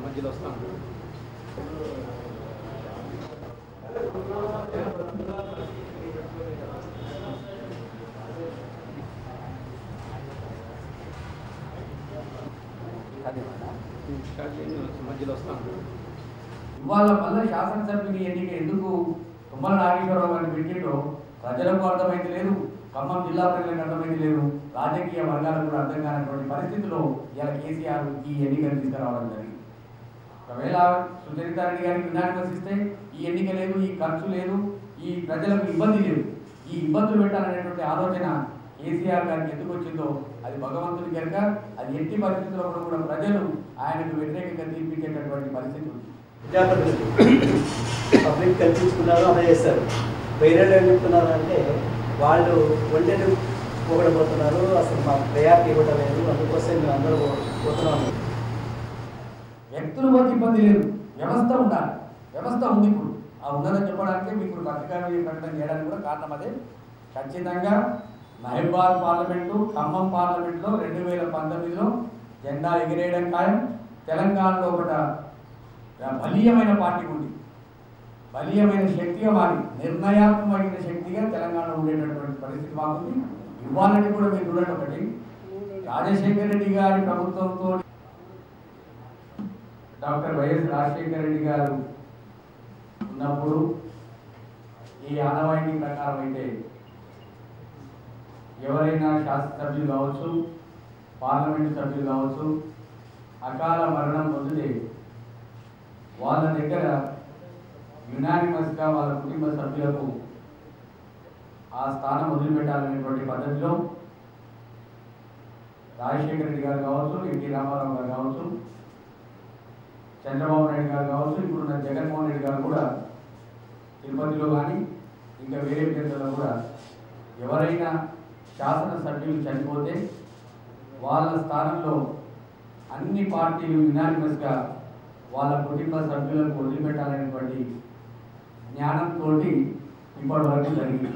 మధ్యలో వస్తాం స్టార్ట్ చేయండి మధ్యలో వస్తాం ఇవాళ మళ్ళీ శాసనసభ్యుని ఎన్నిక ఎందుకు తుమ్మల నాగేశ్వరరావు గారిని పెట్టిండో ప్రజలకు అర్థమైతే లేదు ఖమ్మం జిల్లా ప్రజలకు అర్థమైతే లేదు రాజకీయ వర్గాలకు కూడా అర్థం కానటువంటి పరిస్థితిలో ఇలా కేసీఆర్ ఈ ఎన్నికలు తీసుకురావడం జరిగింది ఒకవేళ సుచరితారెడ్డి గారికి యునానిమస్ ఇస్తే ఈ ఎన్నిక లేదు ఈ ఖర్చు లేదు ఈ ప్రజలకు ఇబ్బంది లేదు ఈ ఇబ్బందులు పెట్టాలనేటువంటి ఆలోచన కేసీఆర్ గారికి ఎందుకు వచ్చిందో అది భగవంతుని కనుక అది ఎట్టి పరిస్థితుల్లో కూడా కూడా ప్రజలు ఆయనకు వ్యతిరేకంగా తీర్పించేటటువంటి పరిస్థితి ఉంది ప్రజాప్రతినిధులు పబ్లిక్ కల్పించుకున్నారు అలా చేస్తారు వేరే ఏం చెప్తున్నారు అంటే వాళ్ళు వండెలు పోగడబోతున్నారు అసలు మాకు ప్రయారిటీ ఇవ్వడం లేదు అందుకోసం మేము అందరూ పోతున్నాము వ్యక్తులు పోతే ఇబ్బంది లేదు వ్యవస్థ ఉండాలి వ్యవస్థ ఉంది ఇప్పుడు ఆ ఉన్నదని చెప్పడానికి మీకు పత్రికా ప్రకటన చేయడానికి కూడా కారణం అదే ఖచ్చితంగా మహబూబాద్ పార్లమెంటు ఖమ్మం పార్లమెంట్లో రెండు వేల పంతొమ్మిదిలో జెండా ఎగిరేయడం ఖాయం తెలంగాణలో ఒకట బలీయమైన పార్టీ ఉంది బలీయమైన శక్తిగా మారి నిర్ణయాత్మకమైన శక్తిగా తెలంగాణ ఉండేటటువంటి పరిస్థితి మాకుంది ఇవ్వాలంటే కూడా మీరు చూడండి ఒకటి రాజశేఖర రెడ్డి గారి ప్రభుత్వంతో డాక్టర్ వైఎస్ రాజశేఖర రెడ్డి గారు ఉన్నప్పుడు ఈ ఆనవాయితీ ప్రకారం అయితే ఎవరైనా శాసనసభ్యులు కావచ్చు పార్లమెంటు సభ్యులు కావచ్చు అకాల మరణం పొందితే వాళ్ళ దగ్గర యునానిమస్గా వాళ్ళ కుటుంబ సభ్యులకు ఆ స్థానం వదిలిపెట్టాలనేటువంటి పద్ధతిలో రాజశేఖర రెడ్డి గారు కావచ్చు ఎన్టీ రామారావు గారు కావచ్చు చంద్రబాబు నాయుడు గారు కావచ్చు ఇప్పుడున్న జగన్మోహన్ రెడ్డి గారు కూడా తిరుపతిలో కానీ ఇంకా వేరే కేంద్రాల్లో కూడా ఎవరైనా శాసనసభ్యులు చనిపోతే వాళ్ళ స్థానంలో అన్ని పార్టీలు యునానిమస్గా వాళ్ళ కుటుంబ సభ్యులకు వదిలిపెట్టాలనేటువంటి జ్ఞానంతో ఇప్పటి వరకు జరిగింది